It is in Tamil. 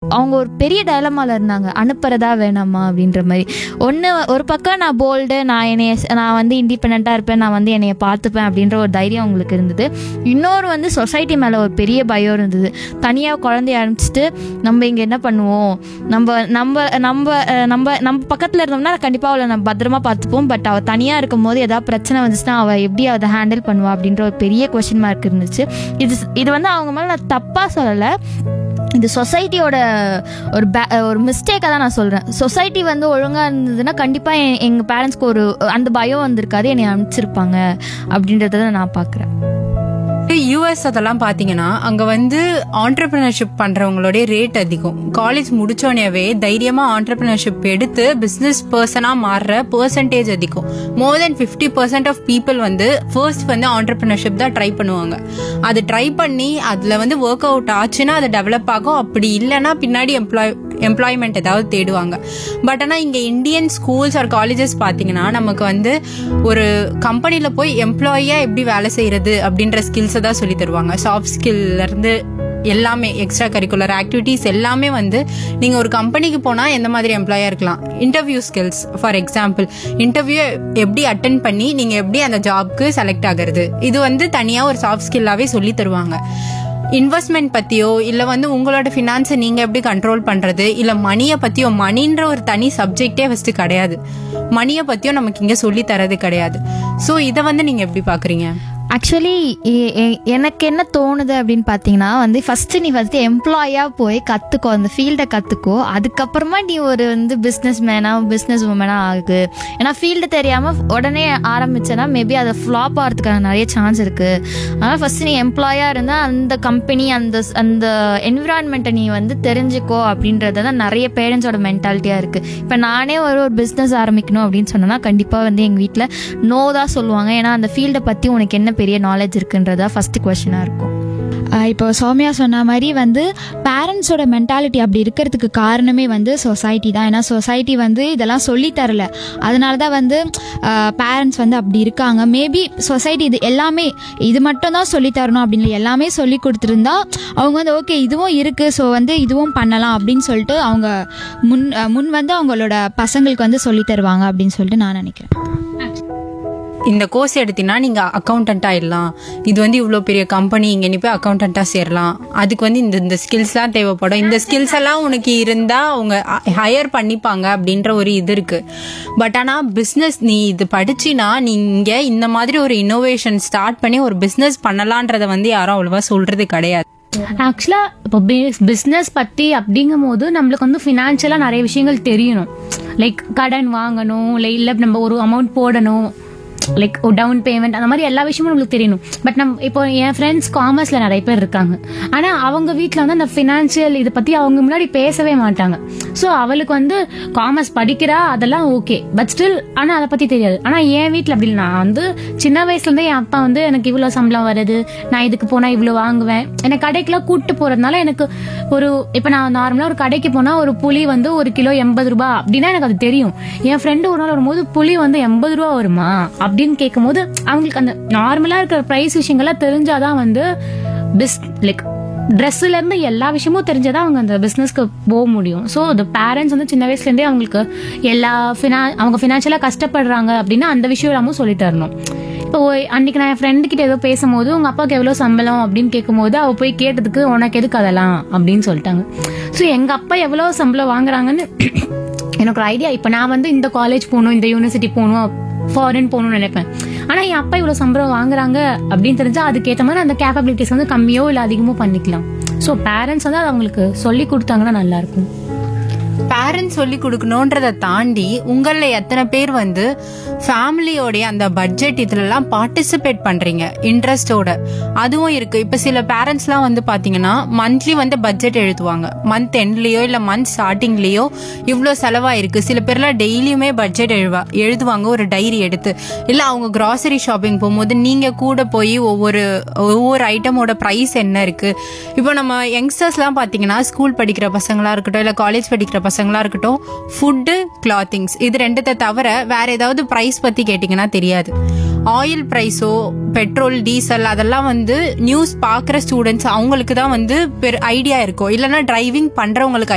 அவங்க ஒரு பெரிய டயலமால இருந்தாங்க அனுப்புறதா வேணாமா அப்படின்ற மாதிரி ஒன்று ஒரு பக்கம் நான் போல்டு நான் என்னைய நான் வந்து இண்டிபெண்ட்டாக இருப்பேன் நான் வந்து என்னைய பார்த்துப்பேன் அப்படின்ற ஒரு தைரியம் அவங்களுக்கு இருந்தது இன்னொரு வந்து சொசைட்டி மேலே ஒரு பெரிய பயம் இருந்தது தனியாக குழந்தைய அனுப்பிச்சிட்டு நம்ம இங்கே என்ன பண்ணுவோம் நம்ம நம்ம நம்ம அஹ், நம்ம நம்ம பக்கத்தில் இருந்தோம்னா கண்டிப்பாக அவளை நம்ம பத்திரமா பார்த்துப்போம் பட் அவள் தனியாக இருக்கும் போது ஏதாவது பிரச்சனை வந்துச்சுன்னா அவள் எப்படி அதை ஹேண்டில் பண்ணுவா அப்படின்ற ஒரு பெரிய கொஷின் மார்க் இருந்துச்சு இது இது வந்து அவங்க மேலே நான் தப்பாக சொல்லலை இது சொசைட்டியோட ஒரு பே ஒரு மிஸ்டேக்காக தான் நான் சொல்கிறேன் சொசைட்டி வந்து ஒழுங்காக இருந்ததுன்னா கண்டிப்பாக எங்கள் பேரண்ட்ஸ்க்கு ஒரு அந்த பயம் வந்திருக்காது என்னை அனுப்பிச்சிருப்பாங்க அப்படின்றத நான் பார்க்குறேன் யூஎஸ் அதெல்லாம் பாத்தீங்கன்னா அங்க வந்து ஆண்டர்பிரினர்ஷிப் பண்றவங்களுடைய ரேட் அதிகம் காலேஜ் முடிச்சோடனேவே தைரியமா ஆண்டர்பிரினர்ஷிப் எடுத்து பிசினஸ் பர்சனா மாறுற பெர்சன்டேஜ் அதிகம் more than fifty percent of people வந்து ஃபர்ஸ்ட் வந்து ஆண்டர்பிரினர்ஷிப் தான் ட்ரை பண்ணுவாங்க அது ட்ரை பண்ணி அதுல வந்து ஒர்க் அவுட் ஆச்சுன்னா அது டெவலப் ஆகும் அப்படி இல்லைன்னா பின்னாடி எம்ப்ளாய் எம்ப்ளாய்மெண்ட் ஏதாவது தேடுவாங்க பட் ஆனால் இங்கே இந்தியன் ஸ்கூல்ஸ் ஆர் காலேஜஸ் பார்த்தீங்கன்னா நமக்கு வந்து ஒரு கம்பெனியில் போய் எம்ப்ளாயியாக எப்படி வேலை செய்கிறது அப்படின்ற ஸ்கில்ஸை தான் சொல்லி தருவாங்க சாஃப்ட் ஸ்கில்லேருந்து எல்லாமே எக்ஸ்ட்ரா கரிக்குலர் ஆக்டிவிட்டீஸ் எல்லாமே வந்து நீங்கள் ஒரு கம்பெனிக்கு போனால் எந்த மாதிரி எம்ப்ளாயாக இருக்கலாம் interview skills for example interview எப்படி அட்டன் பண்ணி நீங்கள் எப்படி அந்த ஜாப்க்கு செலக்ட் ஆகிறது இது வந்து தனியாக ஒரு சாஃப்ட் ஸ்கில்லாகவே சொல்லி தருவாங்க இன்வெஸ்ட்மெண்ட் பத்தியோ இல்ல வந்து உங்களோட ஃபினான்ஸை நீங்க எப்படி கண்ட்ரோல் பண்றது இல்ல மணியை பத்தியோ மணின்ற ஒரு தனி சப்ஜெக்டே ஃபர்ஸ்ட் கிடையாது மணியை பத்தியோ நமக்கு இங்க சொல்லி தரது கிடையாது சோ இதை வந்து நீங்க எப்படி பாக்குறீங்க ஆக்சுவலி எனக்கு என்ன தோணுது அப்படின்னு பார்த்தீங்கன்னா வந்து ஃபஸ்ட்டு நீ ஃபஸ்ட்டு எம்ப்ளாயாக போய் கற்றுக்கோ அந்த ஃபீல்டை கற்றுக்கோ அதுக்கப்புறமா நீ ஒரு வந்து பிஸ்னஸ் மேனாக பிஸ்னஸ் உமனாக ஆகு ஏன்னா ஃபீல்டு தெரியாமல் உடனே ஆரம்பிச்சேன்னா மேபி அதை ஃப்ளாப் ஆகிறதுக்கான நிறைய சான்ஸ் இருக்குது அதனால் ஃபஸ்ட்டு நீ எம்ப்ளாயாக இருந்தால் அந்த கம்பெனி அந்த அந்த என்விரான்மெண்ட்டை நீ வந்து தெரிஞ்சுக்கோ அப்படின்றது தான் நிறைய பேரண்ட்ஸோட மென்டாலிட்டியாக இருக்குது இப்போ நானே ஒரு ஒரு பிஸ்னஸ் ஆரம்பிக்கணும் அப்படின்னு சொன்னேன்னா கண்டிப்பாக வந்து எங்கள் வீட்டில் நோ தான் சொல்லுவாங்க ஏன்னா அந்த ஃபீல்டை பற்றி உனக்கு என்ன பெரிய நாலேஜ் இருக்குன்றதா ஃபஸ்ட்டு கொஷினாக இருக்கும் ஆஹ் இப்போ சௌமியா சொன்ன மாதிரி வந்து பேரண்ட்ஸோட மென்டாலிட்டி அப்படி இருக்கிறதுக்கு காரணமே வந்து சொசைட்டி தான் ஏன்னா சொசைட்டி வந்து இதெல்லாம் சொல்லி தரல அதனால தான் வந்து பேரண்ட்ஸ் வந்து அப்படி இருக்காங்க மேபி சொசைட்டி இது எல்லாமே இது மட்டும் தான் சொல்லி தரணும் அப்படின்னு இல்லை, எல்லாமே சொல்லி கொடுத்துருந்தா அவங்க வந்து ஓகே இதுவும் இருக்குது ஸோ வந்து இதுவும் பண்ணலாம் அப்படின்னு சொல்லிட்டு அவங்க முன் ஆஹ் முன் வந்து அவங்களோட பசங்களுக்கு வந்து சொல்லி தருவாங்க அப்படின்னு சொல்லிட்டு நான் நினைக்கிறேன் இந்த கோர்ஸ் எடுத்தீங்கன்னா நீங்க அக்கௌண்டன்ட் ஆயிடலாம் இது வந்து இவ்வளோ பெரிய கம்பெனி இங்க நீ போய் அக்கௌண்டண்டா சேரலாம் அதுக்கு வந்து இந்த இந்த ஸ்கில்ஸ்லாம் தேவைப்படும் இந்த ஸ்கில்ஸ் எல்லாம் உனக்கு இருந்தா அவங்க ஹையர் பண்ணிப்பாங்க அப்படின்ற ஒரு இது இருக்கு பட் ஆனா பிசினஸ் நீ இது படிச்சினா நீங்க இந்த மாதிரி ஒரு இன்னோவேஷன் ஸ்டார்ட் பண்ணி ஒரு பிசினஸ் பண்ணலான்றத வந்து யாரும் அவ்வளவா சொல்றது கிடையாது ஆக்சுவலா இப்போ பிஸ்னஸ் பத்தி அப்படிங்கும் போது நம்மளுக்கு வந்து ஃபினான்ஷியலா நிறைய விஷயங்கள் தெரியணும் லைக் கடன் வாங்கணும் இல்லை இல்லை நம்ம ஒரு அமௌண்ட் போடணும் லைக் டவுன் பேமெண்ட் அந்த மாதிரி எல்லா விஷயமும் நம்மளுக்கு தெரியணும் பட் நம்ம இப்போ என் ஃப்ரெண்ட்ஸ் காமர்ஸ்ல நிறைய பேர் இருக்காங்க ஆனா அவங்க வீட்டில் வந்து அந்த ஃபினான்ஷியல் இதை பத்தி அவங்க முன்னாடி பேசவே மாட்டாங்க ஸோ அவளுக்கு வந்து காமர்ஸ் படிக்கிறா அதெல்லாம் ஓகே பட் ஸ்டில் ஆனா அதை பத்தி தெரியாது ஆனா என் வீட்டில் அப்படி இல்லை நான் வந்து சின்ன வயசுல இருந்தே என் அப்பா வந்து எனக்கு இவ்வளவு சம்பளம் வருது நான் இதுக்கு போனா இவ்வளவு வாங்குவேன் எனக்கு கடைக்கெல்லாம் கூட்டு போறதுனால எனக்கு ஒரு இப்ப நான் நார்மலா ஒரு கடைக்கு போனா ஒரு புளி வந்து ஒரு கிலோ எண்பது ரூபாய் அப்படின்னா எனக்கு அது தெரியும் என் ஃப்ரெண்டு ஒரு நாள் வரும்போது புளி வந்து எண்பது ரூபா வருமா அப்படின்னு கேட்கும்போது அவங்களுக்கு அந்த நார்மலா இருக்கிற பிரைஸ் விஷயங்கள்லாம் தெரிஞ்சாதான் வந்து பிஸ் லைக் ட்ரெஸ்ல இருந்து எல்லா விஷயமும் தெரிஞ்சாதான் அவங்க அந்த பிசினஸ்க்கு போக முடியும் ஸோ the பேரண்ட்ஸ் வந்து சின்ன வயசுல இருந்தே அவங்களுக்கு எல்லா ஃபினா அவங்க ஃபினான்ஷியலா கஷ்டப்படுறாங்க அப்படின்னா அந்த விஷயம் எல்லாமும் சொல்லி தரணும் இப்போ அன்னைக்கு நான் என் ஃப்ரெண்டு கிட்ட ஏதோ பேசும்போது உங்க அப்பாவுக்கு எவ்வளவு சம்பளம் அப்படின்னு கேட்கும்போது அவ போய் கேட்டதுக்கு உனக்கு எதுக்கு அதெல்லாம் அப்படின்னு சொல்லிட்டாங்க ஸோ எங்க அப்பா எவ்வளவு சம்பளம் வாங்குறாங்கன்னு எனக்கு ஒரு ஐடியா இப்போ நான் வந்து இந்த காலேஜ் போகணும் இந்த யூனிவர்சிட்டி போகணும் ஃபாரின் போகணும்னு நினைப்பேன் ஆனா என் அப்பா இவ்வளவு சம்பளம் வாங்குறாங்க அப்படின்னு தெரிஞ்சா அதுக்கேற்ற மாதிரி அந்த கேப்பபிலிட்டிஸ் வந்து கம்மியோ இல்லை அதிகமோ பண்ணிக்கலாம் ஸோ பேரண்ட்ஸ் வந்து அது அவங்களுக்கு சொல்லி கொடுத்தாங்கன்னா நல்லா இருக்கும் பேரண்ட்ஸ் சொல்லி கொடுக்கணுன்றதை தாண்டி உங்கள எத்தனை பேர் வந்து ஃபேமிலியோடைய அந்த பட்ஜெட் இதுலலாம் பார்ட்டிசிபேட் பண்றீங்க இன்ட்ரெஸ்டோட அதுவும் இருக்கு இப்ப சில பேரண்ட்ஸ்லாம் வந்து பாத்தீங்கன்னா மந்த்லி வந்து பட்ஜெட் எழுதுவாங்க மந்த் எண்ட்லயோ இல்ல மந்த் ஸ்டார்டிங்லயோ இவ்வளோ செலவாயிருக்கு சில பேர்லாம் டெய்லியுமே பட்ஜெட் எழுவா எழுதுவாங்க ஒரு டைரி எடுத்து இல்ல அவங்க கிராசரி ஷாப்பிங் போகும்போது நீங்க கூட போய் ஒவ்வொரு ஒவ்வொரு ஐட்டமோட ப்ரைஸ் என்ன இருக்கு இப்போ நம்ம யங்ஸ்டர்ஸ்லாம் பாத்தீங்கன்னா ஸ்கூல் படிக்கிற பசங்களா இருக்கட்டும் இல்ல காலேஜ் படிக்கிற பசங்களா இருக்கட்டும் ஃபுட்டு கிளாத்திங்ஸ் இது ரெண்டுத்தை தவிர வேற ஏதாவது ப்ரைஸ் பத்தி கேட்டிங்கன்னா தெரியாது ஆயில் ப்ரைஸோ பெட்ரோல் டீசல் அதெல்லாம் வந்து நியூஸ் பார்க்குற ஸ்டூடெண்ட்ஸ் அவங்களுக்கு தான் வந்து பெரு ஐடியா இருக்கும் இல்லைன்னா டிரைவிங் பண்றவங்களுக்கு